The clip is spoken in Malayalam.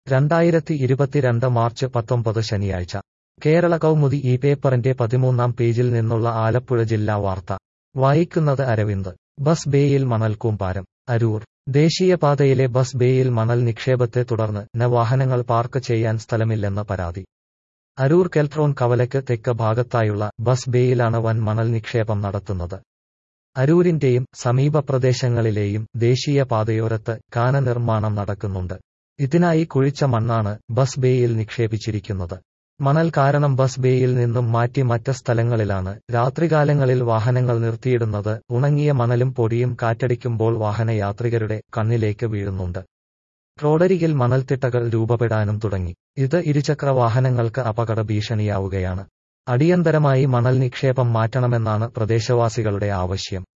രണ്ടായിരത്തി ഇരുപത്തിരണ്ട് മാർച്ച് പത്തൊമ്പത് ശനിയാഴ്ച കേരള കൗമുദി ഈ പേപ്പറിന്റെ പതിമൂന്നാം പേജിൽ നിന്നുള്ള ആലപ്പുഴ ജില്ലാ വാർത്ത വായിക്കുന്നത് അരവിന്ദ് ബസ് ബേയിൽ മണൽ കൂമ്പാരം അരൂർ ദേശീയപാതയിലെ ബസ് ബേയിൽ മണൽ നിക്ഷേപത്തെ തുടർന്ന് ന വാഹനങ്ങൾ പാർക്ക് ചെയ്യാൻ സ്ഥലമില്ലെന്ന പരാതി അരൂർ കെൽട്രോൺ കവലയ്ക്ക് തെക്ക് ഭാഗത്തായുള്ള ബസ് ബേയിലാണ് വൻ മണൽ നിക്ഷേപം നടത്തുന്നത് അരൂരിന്റെയും സമീപ പ്രദേശങ്ങളിലെയും ദേശീയപാതയോരത്ത് കാന നിർമ്മാണം നടക്കുന്നുണ്ട് ഇതിനായി കുഴിച്ച മണ്ണാണ് ബസ് ബേയിൽ നിക്ഷേപിച്ചിരിക്കുന്നത് മണൽ കാരണം ബസ് ബേയിൽ നിന്നും മാറ്റി മറ്റ് സ്ഥലങ്ങളിലാണ് രാത്രികാലങ്ങളിൽ വാഹനങ്ങൾ നിർത്തിയിടുന്നത് ഉണങ്ങിയ മണലും പൊടിയും കാറ്റടിക്കുമ്പോൾ വാഹനയാത്രികരുടെ കണ്ണിലേക്ക് വീഴുന്നുണ്ട് റോഡരികിൽ മണൽത്തിട്ടകൾ രൂപപ്പെടാനും തുടങ്ങി ഇത് ഇരുചക്ര വാഹനങ്ങൾക്ക് അപകട ഭീഷണിയാവുകയാണ് അടിയന്തരമായി മണൽ നിക്ഷേപം മാറ്റണമെന്നാണ് പ്രദേശവാസികളുടെ ആവശ്യം